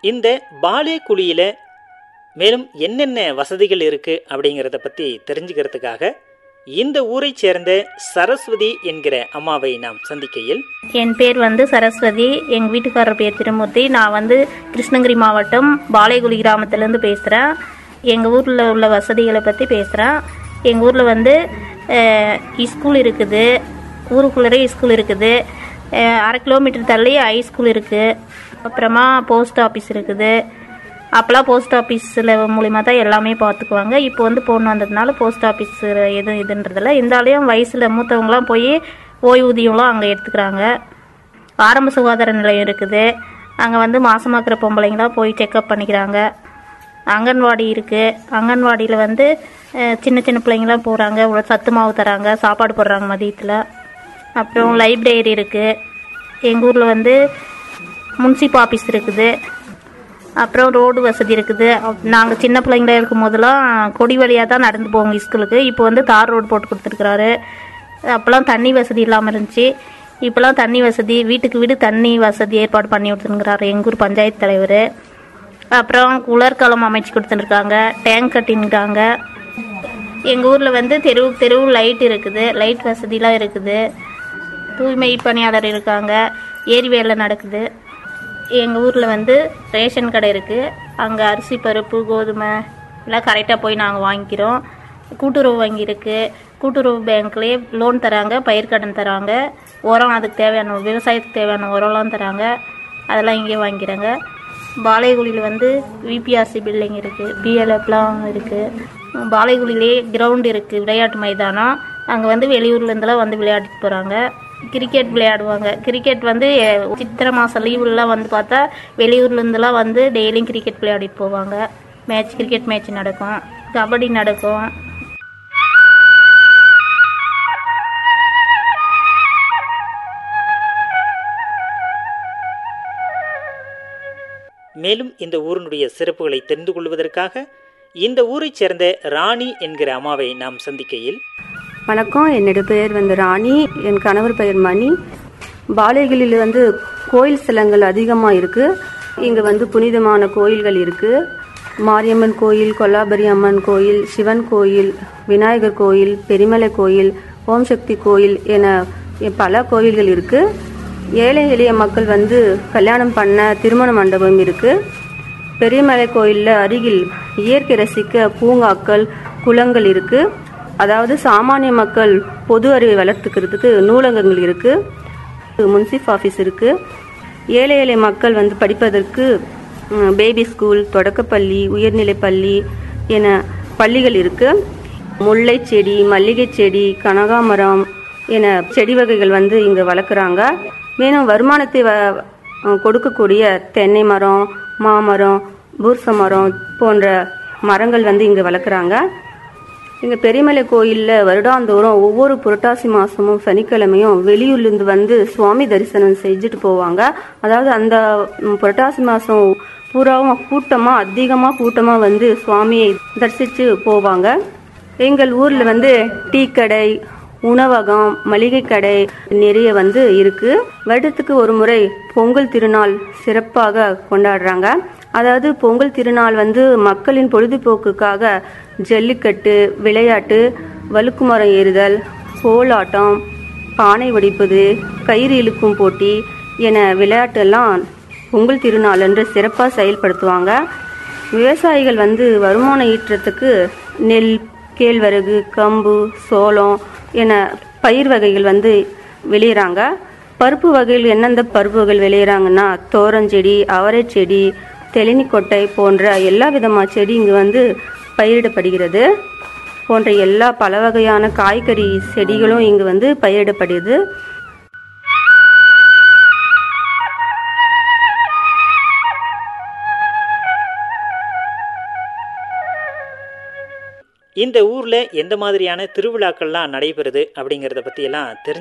இந்த பாலே குழியில் மேலும் என்னென்ன வசதிகள் இருக்குது அப்படிங்கிறத பற்றி தெரிஞ்சுக்கிறதுக்காக இந்த ஊரைச் சேர்ந்த சரஸ்வதி என்கிற அம்மாவை நாம் சந்திக்கையில் என் பேர் வந்து சரஸ்வதி எங்கள் வீட்டுக்காரர் பேர் திருமூர்த்தி நான் வந்து கிருஷ்ணகிரி மாவட்டம் பாளையகுடி கிராமத்துலேருந்து பேசுகிறேன் எங்கள் ஊரில் உள்ள வசதிகளை பற்றி பேசுகிறேன் எங்கள் ஊரில் வந்து அஹ், ஸ்கூல் இருக்குது ஊருக்குள்ளே ஸ்கூல் இருக்குது அஹ், அரை கிலோமீட்டர் தள்ளி ஹை ஸ்கூல் இருக்குது அப்புறமா போஸ்ட் ஆஃபீஸ் இருக்குது அப்போல்லாம் போஸ்ட் ஆஃபீஸில் மூலிமா தான் எல்லாமே பார்த்துக்குவாங்க இப்போ வந்து பொண்ணு வந்ததுனால போஸ்ட் ஆஃபீஸ் எதுவும் இதுன்றதில்ல இருந்தாலையும் வயசில் மூத்தவங்களாம் போய் ஓய்வூதியம்லாம் அங்கே எடுத்துக்கிறாங்க ஆரம்ப சுகாதார நிலையம் இருக்குது அங்கே வந்து மாசமாக்குற பொம்பளைங்களாம் போய் செக்கப் பண்ணிக்கிறாங்க அங்கன்வாடி இருக்குது அங்கன்வாடியில் வந்து அஹ், சின்ன சின்ன பிள்ளைங்களாம் போகிறாங்க இவ்வளோ சத்து மாவு தராங்க சாப்பாடு போடுறாங்க மதியத்தில் அப்புறம் லைப்ரரி இருக்குது எங்கள் ஊரில் வந்து முன்சிப் ஆஃபீஸ் இருக்குது அப்புறம் ரோடு வசதி இருக்குது நாங்கள் சின்ன பிள்ளைங்களா இருக்கும் போதெல்லாம் கொடி வழியாக தான் நடந்து போவோம் ஸ்கூலுக்கு இப்போ வந்து தார் ரோடு போட்டு கொடுத்துருக்குறாரு அப்போல்லாம் தண்ணி வசதி இல்லாமல் இருந்துச்சு இப்போல்லாம் தண்ணி வசதி வீட்டுக்கு வீடு தண்ணி வசதி ஏற்பாடு பண்ணி கொடுத்துருக்குறாரு எங்கள் ஊர் பஞ்சாயத்து தலைவர் அப்புறம் குளர்காலம் அமைச்சு கொடுத்துருக்காங்க டேங்க் கட்டின்னுறாங்க எங்கள் ஊரில் வந்து தெருவு தெருவு லைட் இருக்குது லைட் வசதிலாம் இருக்குது தூய்மை பணியாளர் இருக்காங்க ஏரி வேலை நடக்குது எங்கள் ஊரில் வந்து ரேஷன் கடை இருக்குது அங்கே அரிசி பருப்பு கோதுமை எல்லாம் கரெக்டாக போய் நாங்கள் வாங்கிக்கிறோம் கூட்டுறவு வங்கி இருக்குது கூட்டுறவு பேங்க்லேயே லோன் தராங்க பயிர்க்கடன் தராங்க உரம் அதுக்கு தேவையான விவசாயத்துக்கு தேவையான உரம்லாம் தராங்க அதெல்லாம் இங்கே வாங்கிக்கிறாங்க பாளையகுடியில் வந்து விபிஆர்சி பில்டிங் இருக்குது பிஎல்எஃப்லாம் இருக்குது பாளையகுடியிலே கிரவுண்ட் இருக்குது விளையாட்டு மைதானம் அங்கே வந்து வெளியூர்லேருந்துலாம் வந்து விளையாடிட்டு போகிறாங்க கிரிக்கெட் விளையாடுவாங்க கிரிக்கெட் வந்து அஹ், சித்திரை மாதம் லீவுலாம் வந்து பார்த்தா வெளியூர்லேருந்துலாம் வந்து டெய்லியும் கிரிக்கெட் விளையாடிட்டு போவாங்க மேட்ச் கிரிக்கெட் மேட்ச் நடக்கும் கபடி நடக்கும் மேலும் இந்த ஊரினுடைய சிறப்புகளை தெரிந்து கொள்வதற்காக இந்த ஊரைச் சேர்ந்த ராணி என்கிற அம்மாவை நாம் சந்திக்கையில் வணக்கம் என்னோட பெயர் வந்து ராணி என் கணவர் பெயர் மணி பாலைகளில் வந்து கோயில் ஸ்தலங்கள் அதிகமாக இருக்கு இங்கே வந்து புனிதமான கோயில்கள் இருக்கு மாரியம்மன் கோயில் கொல்லாபரி அம்மன் கோயில் சிவன் கோயில் விநாயகர் கோயில் பெருமலை கோயில் ஓம் சக்தி கோயில் என பல கோயில்கள் இருக்கு ஏழை எளிய மக்கள் வந்து கல்யாணம் பண்ண திருமண மண்டபம் இருக்கு பெரியமலை கோயிலில் அருகில் இயற்கை ரசிக்க பூங்காக்கள் குளங்கள் இருக்கு அதாவது சாமானிய மக்கள் பொது அறிவை வளர்த்துக்கிறதுக்கு நூலகங்கள் இருக்கு முன்சிப் ஆஃபீஸ் இருக்கு ஏழை ஏழை மக்கள் வந்து படிப்பதற்கு ம், பேபி ஸ்கூல் தொடக்கப்பள்ளி உயர்நிலைப் பள்ளி என பள்ளிகள் இருக்கு முல்லை செடி மல்லிகை செடி கனகாமரம் என செடி வகைகள் வந்து இங்க வளர்க்குறாங்க மேலும் வருமானத்தை வ- கொடுக்கக்கூடிய தென்னை மரம் மாமரம் பூர்ச மரம் போன்ற மரங்கள் வந்து இங்க வளர்க்குறாங்க இங்க பெரியமலை கோயில்ல வருடாந்தோறும் ஒவ்வொரு புரட்டாசி மாசமும் சனிக்கிழமையும் வெளியூர்லேருந்து வந்து சுவாமி தரிசனம் செஞ்சுட்டு போவாங்க அதாவது அந்த ம், புரட்டாசி மாசம் பூராவும் கூட்டமா அதிகமா கூட்டமா வந்து சுவாமியை தரிசிச்சு போவாங்க எங்கள் ஊர்ல வந்து டீ கடை உணவகம் மளிகை கடை நிறைய வந்து இருக்கு வருடத்துக்கு ஒரு முறை பொங்கல் திருநாள் சிறப்பாக கொண்டாடுறாங்க அதாவது பொங்கல் திருநாள் வந்து மக்களின் பொழுதுபோக்குக்காக ஜல்லிக்கட்டு விளையாட்டு வழுக்குமரம் ஏறுதல் கோலாட்டம் பானை வடிப்பது கயிறு இழுக்கும் போட்டி என விளையாட்டெல்லாம் பொங்கல் திருநாள் என்று சிறப்பாக செயல்படுத்துவாங்க விவசாயிகள் வந்து வருமானம் ஈட்டுறதுக்கு நெல் கேழ்வரகு கம்பு சோளம் என பயிர் வகைகள் வந்து விளையிறாங்க பருப்பு வகைகள் எந்தெந்த பருப்பு வகைகள் விளையிறாங்கன்னா தோரஞ்செடி அவரை செடி தெளினிக்கொட்டை போன்ற எல்லா விதமான செடி இங்கு வந்து பயிரிடப்படுகிறது போன்ற எல்லா பல வகையான காய்கறி செடிகளும் இங்கு வந்து பயிரிடப்படுது இந்த ஊர்ல எந்த மாதிரியான திருவிழாக்கள்லாம் நடைபெறுது அப்படிங்கிறத பத்தி எல்லாம் தெரிஞ்சு